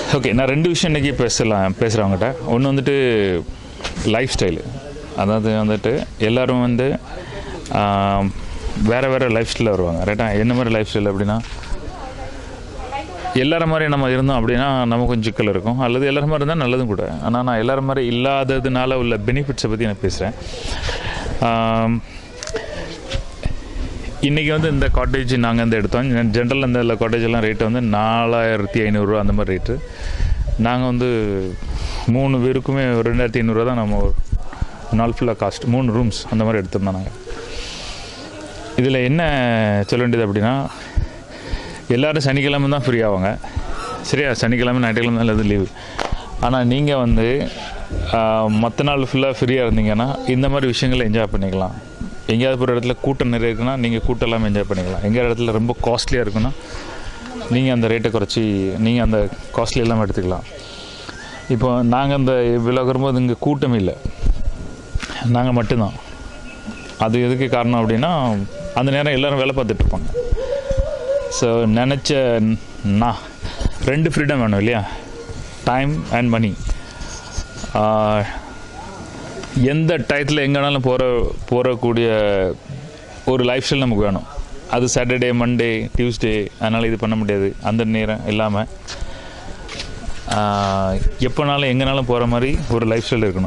okay நான் ரெண்டு விஷயம் இன்றைக்கி பேசலாம் பேசுகிறவங்ககிட்ட ஒன்று வந்துட்டு லைஃப் ஸ்டைலு அதாவது வந்துட்டு எல்லோரும் வந்து ஆம், வேறு வேறு லைஃப் ஸ்டைலில் வருவாங்க ரைட்டா என்ன மாதிரி லைஃப் ஸ்டைல் அப்படின்னா எல்லாரும் மாதிரி நம்ம இருந்தோம் அப்படின்னா நம்ம கொஞ்சம் சிக்கல் இருக்கும் அல்லது எல்லாரும் மாதிரி இருந்தால் நல்லதும் கூட ஆனால் நான் எல்லாரும் மாதிரி இல்லாததுனால உள்ள பெனிஃபிட்ஸை பற்றி நான் பேசுகிறேன் இன்றைக்கி வந்து இந்த காட்டேஜ் நாங்கள் வந்து எடுத்தோம் ஜென்ரல் இந்த காட்டேஜ் எல்லாம் ரேட்டு வந்து நாலாயிரத்தி ஐநூறுரூவா அந்த மாதிரி ரேட்டு நாங்கள் வந்து மூணு பேருக்குமே ஒரு ரெண்டாயிரத்தி ஐநூறுரூவா தான் நம்ம ஒரு நாள் ஃபுல்லாக காஸ்ட் மூணு ரூம்ஸ் அந்த மாதிரி எடுத்திருந்தோம் நாங்கள் இதில் என்ன சொல்ல வேண்டியது அப்படின்னா எல்லோரும் சனிக்கிழமை தான் ஃப்ரீ ஆவாங்க சரியா சனிக்கிழமை ஞாயிற்றுக்கிழமை தான் அது லீவு ஆனால் நீங்கள் வந்து மற்ற நாள் ஃபுல்லாக ஃப்ரீயாக இருந்தீங்கன்னா இந்த மாதிரி விஷயங்களை என்ஜாய் பண்ணிக்கலாம் எங்கேயாவது ஒரு இடத்துல கூட்டம் நிறைய இருக்குன்னா நீங்கள் கூட்டம் இல்லாமல் என்ஜாய் பண்ணிக்கலாம் எங்கேயாவது இடத்துல ரொம்ப காஸ்ட்லியாக இருக்குன்னா நீங்கள் அந்த ரேட்டை குறைச்சி நீங்கள் அந்த காஸ்ட்லி இல்லாமல் எடுத்துக்கலாம் இப்போ நாங்கள் அந்த விழாக்கு வரும்போது இங்கே கூட்டம் இல்லை நாங்கள் மட்டும்தான் அது எதுக்கு காரணம் அப்படின்னா அந்த நேரம் எல்லோரும் வேலை பார்த்துட்டு இருப்பாங்க ஸோ நினச்ச நான் ரெண்டு ஃப்ரீடம் வேணும் இல்லையா டைம் அண்ட் மணி எந்த டயத்தில் எங்கேனாலும் போகிற போகக்கூடிய ஒரு லைஃப் ஸ்டைல் நமக்கு வேணும் அது சாட்டர்டே மண்டே டியூஸ்டே அதனால் இது பண்ண முடியாது அந்த நேரம் இல்லாமல் எப்போனாலும் எங்கேனாலும் போகிற மாதிரி ஒரு லைஃப் ஸ்டைல் இருக்கணும்